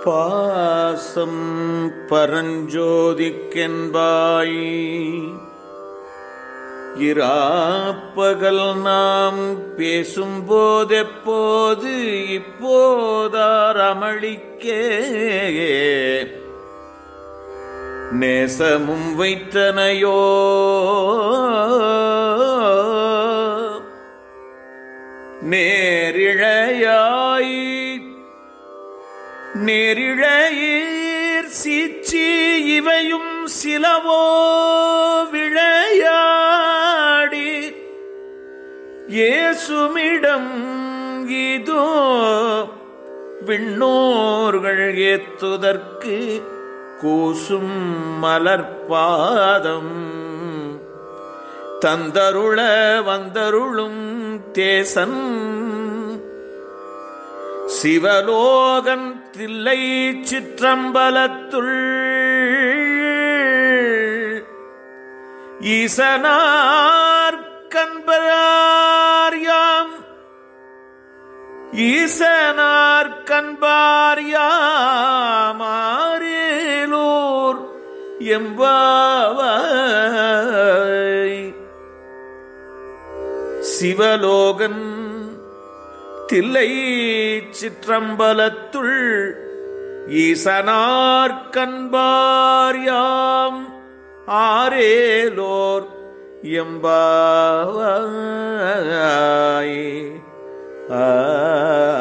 பாசம் பரஞ்சோதிக்கென்பாய் இராப்பகல் நாம் பேசும்போதெப்போது இப்போதார் அமளிக்கே நேசமும் வைத்தனையோ நேரிழையாய் நேரிழையீர் சீச்சி இவையும் சிலவோ விளையாடி இயேசுமிடம் இதோ விண்ணோர்கள் ஏத்துதற்கு கூசும் மலர்பாதம் தந்தருள வந்தருளும் தேசன் சிவலோகன் தில்லை சிற்றம்பலத்துள் ஈசனார் கண்பரார்யாம் ஈசனார் கண்பார்யாமாரேலூர் எம்பாவாய் சிவலோகன் தில்லை சிற்றம்பலத்துள் ஈசனார் கண்பார்யாம் ஆரேலோர் எம்பாவாய் ஆ